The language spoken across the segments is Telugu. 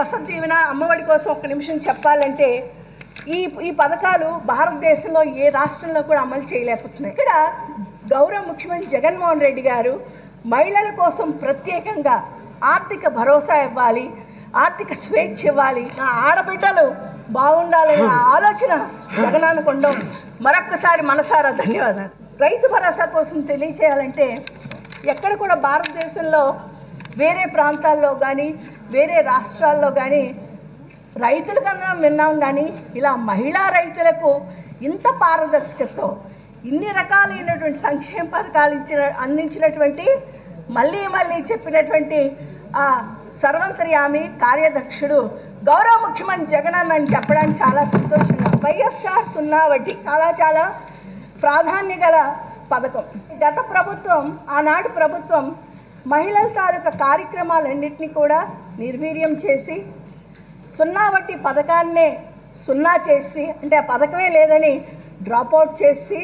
వసతి దీవెన అమ్మఒడి కోసం ఒక నిమిషం చెప్పాలంటే ఈ ఈ పథకాలు భారతదేశంలో ఏ రాష్ట్రంలో కూడా అమలు చేయలేకపోతున్నాయి ఇక్కడ గౌరవ ముఖ్యమంత్రి జగన్మోహన్ రెడ్డి గారు మహిళల కోసం ప్రత్యేకంగా ఆర్థిక భరోసా ఇవ్వాలి ఆర్థిక స్వేచ్ఛ ఇవ్వాలి నా ఆడబిడ్డలు బాగుండాలనే ఆలోచన జగనానికి ఉండడం మరొక్కసారి మనసారా ధన్యవాదాలు రైతు భరోసా కోసం తెలియచేయాలంటే ఎక్కడ కూడా భారతదేశంలో వేరే ప్రాంతాల్లో కానీ వేరే రాష్ట్రాల్లో కానీ రైతులకు అందరం విన్నాం కానీ ఇలా మహిళా రైతులకు ఇంత పారదర్శకతతో ఇన్ని రకాలైనటువంటి సంక్షేమ పథకాలు ఇచ్చిన అందించినటువంటి మళ్ళీ మళ్ళీ చెప్పినటువంటి ఆ సర్వంతర్యామి కార్యదక్షుడు గౌరవ ముఖ్యమంత్రి జగనన్న అని చెప్పడానికి చాలా సంతోషంగా వైఎస్ఆర్ సున్నా వడ్డీ చాలా చాలా ప్రాధాన్య గల పథకం గత ప్రభుత్వం ఆనాడు ప్రభుత్వం మహిళల తాలూకా కార్యక్రమాలన్నింటినీ కూడా నిర్వీర్యం చేసి సున్నా వడ్డీ పథకాన్నే సున్నా చేసి అంటే ఆ పథకమే లేదని డ్రాప్అవుట్ చేసి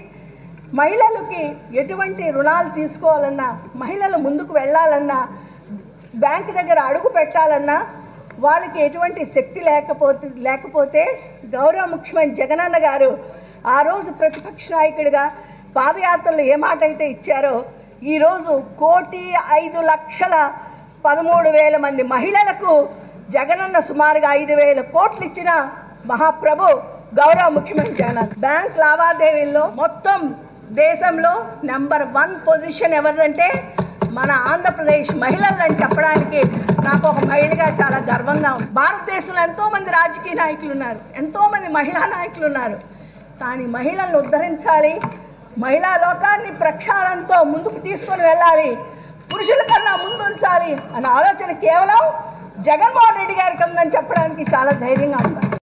మహిళలకి ఎటువంటి రుణాలు తీసుకోవాలన్నా మహిళలు ముందుకు వెళ్ళాలన్నా బ్యాంక్ దగ్గర అడుగు పెట్టాలన్నా వాళ్ళకి ఎటువంటి శక్తి లేకపోతే లేకపోతే గౌరవ ముఖ్యమంత్రి జగనన్న గారు ఆ రోజు ప్రతిపక్ష నాయకుడిగా పాదయాత్రలో ఏ మాట అయితే ఇచ్చారో ఈరోజు కోటి ఐదు లక్షల పదమూడు వేల మంది మహిళలకు జగనన్న సుమారుగా ఐదు వేల కోట్లు ఇచ్చిన మహాప్రభు గౌరవ ముఖ్యమంత్రి జగన్ బ్యాంక్ లావాదేవీల్లో మొత్తం దేశంలో నెంబర్ వన్ పొజిషన్ ఎవరంటే మన ఆంధ్రప్రదేశ్ మహిళలని చెప్పడానికి నాకు ఒక మహిళగా చాలా గర్వంగా ఉంది భారతదేశంలో ఎంతోమంది రాజకీయ నాయకులు ఉన్నారు ఎంతోమంది మహిళా నాయకులు ఉన్నారు కానీ మహిళలను ఉద్ధరించాలి మహిళా లోకాన్ని ప్రక్షాళనతో ముందుకు తీసుకొని వెళ్ళాలి పురుషుల కన్నా ముందు ఉంచాలి అన్న ఆలోచన కేవలం జగన్మోహన్ రెడ్డి గారికి ఉందని చెప్పడానికి చాలా ధైర్యంగా ఉంది